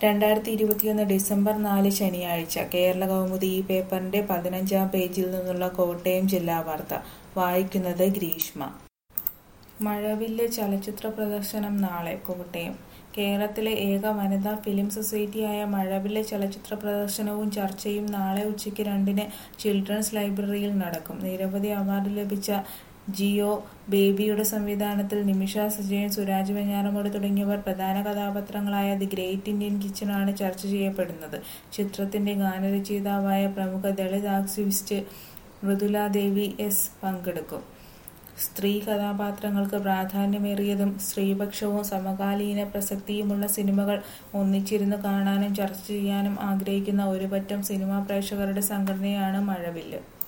രണ്ടായിരത്തി ഇരുപത്തിയൊന്ന് ഡിസംബർ നാല് ശനിയാഴ്ച കേരള കൗമുദി ഈ പേപ്പറിന്റെ പതിനഞ്ചാം പേജിൽ നിന്നുള്ള കോട്ടയം ജില്ലാ വാർത്ത വായിക്കുന്നത് ഗ്രീഷ്മ മഴവില്ല് ചലച്ചിത്ര പ്രദർശനം നാളെ കോട്ടയം കേരളത്തിലെ ഏക വനിതാ ഫിലിം സൊസൈറ്റിയായ മഴവില്ല് ചലച്ചിത്ര പ്രദർശനവും ചർച്ചയും നാളെ ഉച്ചയ്ക്ക് രണ്ടിന് ചിൽഡ്രൻസ് ലൈബ്രറിയിൽ നടക്കും നിരവധി അവാർഡ് ലഭിച്ച ജിയോ ബേബിയുടെ സംവിധാനത്തിൽ നിമിഷ സജയൻ സുരാജ് വെഞ്ഞാറമൂട് തുടങ്ങിയവർ പ്രധാന കഥാപാത്രങ്ങളായ ദി ഗ്രേറ്റ് ഇന്ത്യൻ കിച്ചണാണ് ചർച്ച ചെയ്യപ്പെടുന്നത് ചിത്രത്തിന്റെ ഗാനരചയിതാവായ പ്രമുഖ ദളിത് ആക്ടിവിസ്റ്റ് മൃദുല ദേവി എസ് പങ്കെടുക്കും സ്ത്രീ കഥാപാത്രങ്ങൾക്ക് പ്രാധാന്യമേറിയതും സ്ത്രീപക്ഷവും സമകാലീന പ്രസക്തിയുമുള്ള സിനിമകൾ ഒന്നിച്ചിരുന്ന് കാണാനും ചർച്ച ചെയ്യാനും ആഗ്രഹിക്കുന്ന ഒരുപറ്റം സിനിമാ പ്രേക്ഷകരുടെ സംഘടനയാണ് മഴവില്ല്